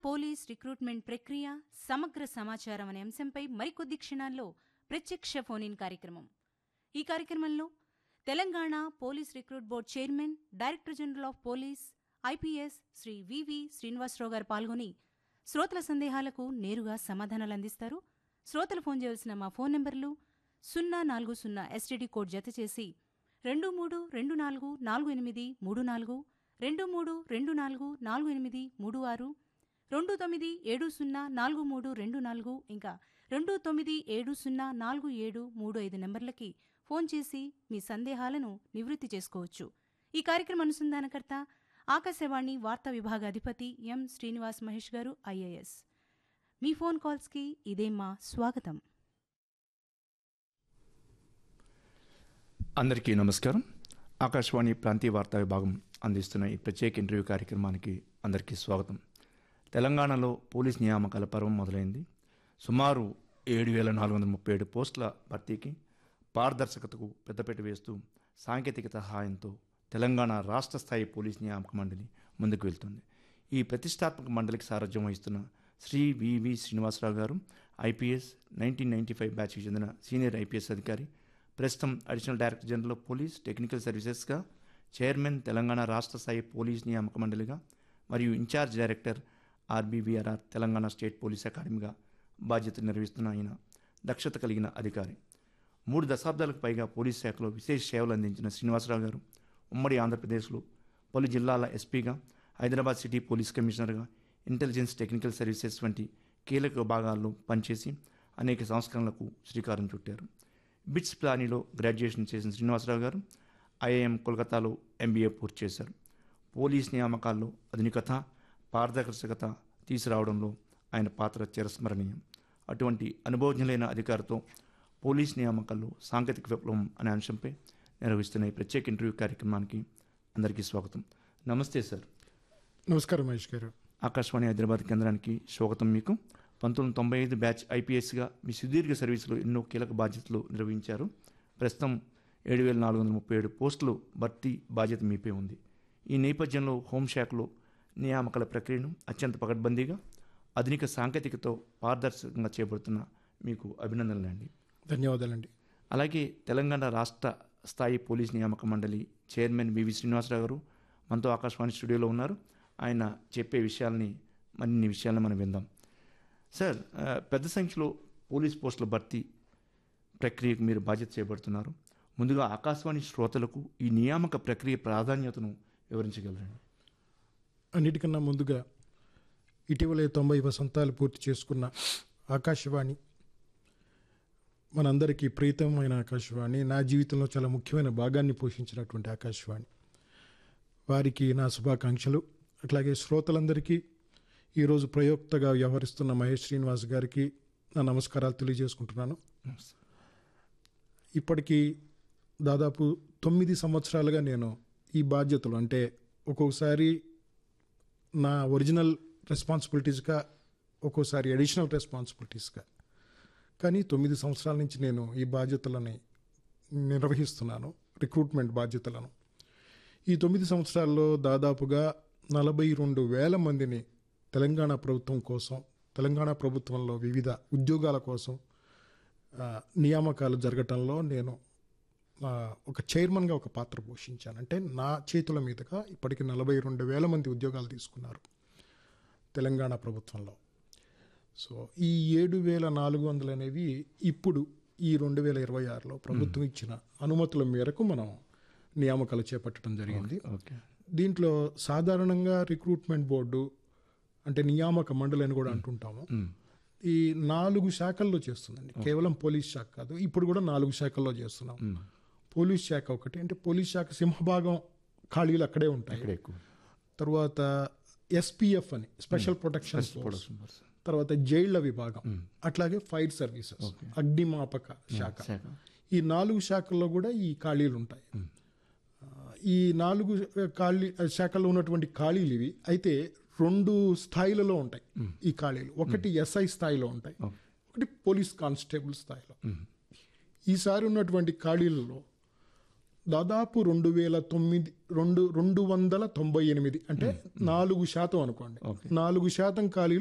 police recruitment ప్రక్రియ సమగ్ర సమాచారం అనే అంశంపై మరికొద్ది క్షణాల్లో ప్రత్యక్ష ఫోన్ ఇన్ కార్యక్రమం ఈ కార్యక్రమంలో Telangana police recruit board chairman director general of police IPS Sri VV Srinivasarao garu పాల్గొని శ్రోతల సందేహాలకు నేరుగా సమాధానాలు అందిస్తారు శ్రోతలు ఫోన్ చేయవలసిన మా ఫోన్ నెంబర్లు సున్నా నాలుగు సున్నా ఎస్టీడీ కోడ్ జత చేసి రెండు మూడు రెండు నాలుగు నాలుగు ఎనిమిది మూడు నాలుగు రెండు మూడు రెండు నాలుగు నాలుగు ఎనిమిది మూడు ఆరు రెండు తొమ్మిది ఏడు సున్నా నాలుగు మూడు రెండు నాలుగు ఇంకా రెండు తొమ్మిది ఏడు సున్నా నాలుగు ఏడు మూడు ఐదు నెంబర్లకి ఫోన్ చేసి మీ సందేహాలను నివృత్తి చేసుకోవచ్చు ఈ కార్యక్రమ అనుసంధానకర్త ఆకాశవాణి వార్తా విభాగ అధిపతి ఎం శ్రీనివాస్ మహేష్ గారు ఐఏఎస్ మీ ఫోన్ కాల్స్కి ఇదే మా స్వాగతం అందరికీ నమస్కారం ఆకాశవాణి ప్రాంతీయ వార్తా విభాగం అందిస్తున్న ఈ ప్రత్యేక ఇంటర్వ్యూ కార్యక్రమానికి అందరికీ స్వాగతం తెలంగాణలో పోలీస్ నియామకాల పర్వం మొదలైంది సుమారు ఏడు వేల నాలుగు వందల ముప్పై ఏడు పోస్టుల భర్తీకి పారదర్శకతకు పెద్దపీట వేస్తూ సాంకేతికత సహాయంతో తెలంగాణ రాష్ట్ర స్థాయి పోలీస్ నియామక మండలి ముందుకు వెళ్తుంది ఈ ప్రతిష్టాత్మక మండలికి సారథ్యం వహిస్తున్న Shri VV Srinivasarao garu IPS nineteen ninety five బ్యాచ్కి చెందిన సీనియర్ ఐపీఎస్ అధికారి ప్రస్తుతం additional director general of police technical సర్వీసెస్గా చైర్మన్ తెలంగాణ రాష్ట్ర స్థాయి పోలీస్ నియామక మండలిగా మరియు incharge director RBVRR Telangana state police అకాడమీగా బాధ్యతలు నిర్వహిస్తున్న ఆయన దక్షత కలిగిన అధికారి మూడు దశాబ్దాలకు పైగా పోలీస్ శాఖలో విశేష సేవలు అందించిన శ్రీనివాసరావు గారు ఉమ్మడి ఆంధ్రప్రదేశ్లో పలు జిల్లాల ఎస్పీగా హైదరాబాద్ సిటీ పోలీస్ కమిషనర్గా ఇంటెలిజెన్స్ టెక్నికల్ సర్వీసెస్ వంటి కీలక విభాగాల్లో పనిచేసి అనేక సంస్కరణలకు శ్రీకారం చుట్టారు బిట్స్ ప్లానీలో గ్రాడ్యుయేషన్ చేసిన శ్రీనివాసరావు గారు ఐఐఎం కోల్కతాలో ఎంబీఏ పూర్తి చేశారు పోలీస్ నియామకాల్లో ఆధునికత పారదర్శకత తీసుకురావడంలో ఆయన పాత్ర చిరస్మరణీయం అటువంటి అనుభవజ్ఞులైన అధికారితో పోలీస్ నియామకాల్లో సాంకేతిక విప్లవం అనే అంశంపై నిర్వహిస్తున్న ఈ ప్రత్యేక ఇంటర్వ్యూ కార్యక్రమానికి అందరికీ స్వాగతం నమస్తే సార్ నమస్కారం మహేష్ గారు ఆకాశవాణి హైదరాబాద్ కేంద్రానికి స్వాగతం మీకు పంతొమ్మిది వందల తొంభై ఐదు బ్యాచ్ ఐపీఎస్గా మీ సుదీర్ఘ సర్వీసులో ఎన్నో కీలక బాధ్యతలు నిర్వహించారు ప్రస్తుతం ఏడు వేల నాలుగు వందల ముప్పై ఏడు పోస్టులు భర్తీ బాధ్యత మీపై ఉంది ఈ నేపథ్యంలో హోంశాఖలో నియామకాల ప్రక్రియను అత్యంత పకడ్బందీగా ఆధునిక సాంకేతికతో పారదర్శకంగా చేపడుతున్న మీకు అభినందనలండి ధన్యవాదాలండి అలాగే తెలంగాణ రాష్ట్ర స్థాయి పోలీస్ నియామక మండలి చైర్మన్ వివి శ్రీనివాసరావు గారు మనతో ఆకాశవాణి స్టూడియోలో ఉన్నారు ఆయన చెప్పే విషయాల్ని మరిన్ని విషయాలను మనం విందాం సార్ ఆ, పెద్ద సంఖ్యలో పోలీస్ పోస్టుల భర్తీ ప్రక్రియకు మీరు బాధ్యత చేపడుతున్నారు ముందుగా ఆకాశవాణి శ్రోతలకు ఈ నియామక ప్రక్రియ ప్రాధాన్యతను వివరించగలరండి అన్నిటికన్నా ముందుగా ఇటీవలే తొంభై వసంతాలు పూర్తి చేసుకున్న ఆకాశవాణి మనందరికీ ప్రీతమైన ఆకాశవాణి నా జీవితంలో చాలా ముఖ్యమైన భాగాన్ని పోషించినటువంటి ఆకాశవాణి వారికి నా శుభాకాంక్షలు అట్లాగే శ్రోతలందరికీ ఈరోజు ప్రయోక్తగా వ్యవహరిస్తున్న మహేష్ శ్రీనివాస్ గారికి నా నమస్కారాలు తెలియజేసుకుంటున్నాను ఇప్పటికీ దాదాపు తొమ్మిది సంవత్సరాలుగా నేను ఈ బాధ్యతలు అంటే ఒక్కొక్కసారి నా ఒరిజినల్ రెస్పాన్సిబిలిటీస్గా ఒక్కోసారి అడిషనల్ రెస్పాన్సిబిలిటీస్గా కానీ తొమ్మిది సంవత్సరాల నుంచి నేను ఈ బాధ్యతలని నిర్వహిస్తున్నాను రిక్రూట్మెంట్ బాధ్యతలను ఈ తొమ్మిది సంవత్సరాల్లో దాదాపుగా నలభై రెండు వేల మందిని తెలంగాణ ప్రభుత్వం కోసం తెలంగాణ ప్రభుత్వంలో వివిధ ఉద్యోగాల కోసం ఆ, నియామకాలు జరగటంలో నేను ఆ, ఒక చైర్మన్గా ఒక పాత్ర పోషించాను అంటే నా చేతుల మీదుగా ఇప్పటికి నలభై రెండు వేల మంది ఉద్యోగాలు తీసుకున్నారు తెలంగాణ ప్రభుత్వంలో సో ఈ ఏడు వేల నాలుగు వందలు అనేవి ఇప్పుడు ఈ రెండు వేల ఇరవై ఆరులో ప్రభుత్వం ఇచ్చిన అనుమతుల మేరకు మనం నియామకాలు చేపట్టడం జరిగింది ఓకే దీంట్లో సాధారణంగా రిక్రూట్మెంట్ బోర్డు అంటే నియామక మండలి అని కూడా అంటుంటాము ఈ నాలుగు శాఖల్లో చేస్తుందండి కేవలం పోలీస్ శాఖ కాదు ఇప్పుడు కూడా నాలుగు శాఖల్లో చేస్తున్నాం పోలీస్ శాఖ ఒకటి అంటే పోలీస్ శాఖ సింహభాగం ఖాళీలు అక్కడే ఉంటాయి ఇక్కడ ఎక్కువ తర్వాత ఎస్పీఎఫ్ అని స్పెషల్ ప్రొటెక్షన్ ఫోర్స్ తర్వాత జైళ్ల విభాగం అట్లాగే ఫైర్ సర్వీసెస్ అగ్నిమాపక శాఖ శాఖ ఈ నాలుగు శాఖల్లో కూడా ఈ ఖాళీలు ఉంటాయి ఆ, ఈ నాలుగు ఖాళీ శాఖల్లో ఉన్నటువంటి ఖాళీలు ఇవి అయితే రెండు స్థాయిలలో ఉంటాయి ఈ ఖాళీలు ఒకటి ఎస్ఐ స్థాయిలో ఉంటాయి ఒకటి పోలీస్ కానిస్టేబుల్ స్థాయిలో ఈసారి ఉన్నటువంటి ఖాళీలలో దాదాపు రెండు వేల తొమ్మిది రెండు రెండు వందల తొంభై ఎనిమిది అంటే నాలుగు శాతం అనుకోండి ఓకే నాలుగు శాతం ఖాళీలు